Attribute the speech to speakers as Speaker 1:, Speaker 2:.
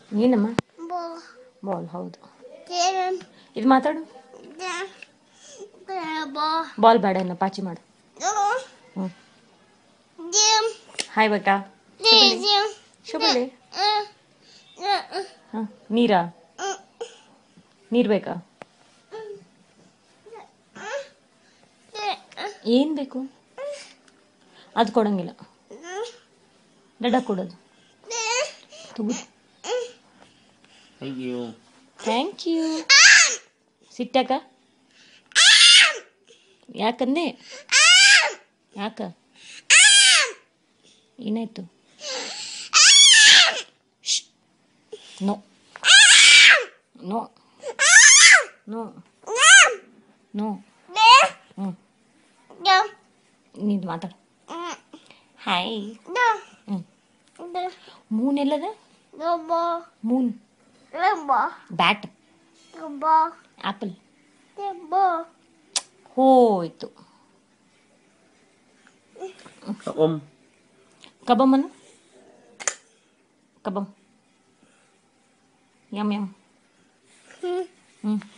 Speaker 1: ಏನಮ್ಮ
Speaker 2: Bo.
Speaker 1: Ball ಹೌದು
Speaker 2: Dim.
Speaker 1: ಇದು ಮಾತಾಡು
Speaker 2: Dim. Bo.
Speaker 1: ಬಾಲ್ ಬೇಡ ಇನ್ನು ಪಾಚಿ ಮಾಡು
Speaker 2: Do.
Speaker 1: ಹ್ಞೂ
Speaker 2: Dim.
Speaker 1: ಹಾಯ್ ಬೇಟಾ
Speaker 2: Dim. Dim.
Speaker 1: ಶುಭಲಿ
Speaker 2: Uh. Uh. Uh.
Speaker 1: ಹಾಂ ನೀರಾ
Speaker 2: Uh.
Speaker 1: ನೀರು ಬೇಕಾ ಏನು ಬೇಕು ಅದು ಕೊಡಂಗಿಲ್ಲ ದಡ ಕೊಡೋದು ತಗೋ
Speaker 3: ಅಯ್ಯೋ
Speaker 1: ಥ್ಯಾಂಕ್ ಯು ಸಿಟ್ಟಾಕ ಯಾಕಂದೆ ಯಾಕ ಏನಾಯ್ತು ನೋ ನೋ ನೋ ನೋ ಹ್ಞೂ
Speaker 2: Dim.
Speaker 1: ನೀನು ಮಾತಾಡು
Speaker 2: Uh.
Speaker 1: Hi
Speaker 2: Dim.
Speaker 1: ಹ್ಞೂ
Speaker 2: Dim.
Speaker 1: ಮೂನ್ ಎಲ್ಲದ
Speaker 2: Bo.
Speaker 1: Moon
Speaker 2: Bo.
Speaker 1: Bat
Speaker 2: Bo.
Speaker 1: Apple
Speaker 2: Bo.
Speaker 1: ಹೋಯ್ತು
Speaker 3: ಒಮ್
Speaker 1: ಕಬಮ್ಮನ ಕಬಮ್ ಯಮ್ ಯಮ್
Speaker 2: Hmm.
Speaker 1: ಹ್ಞೂ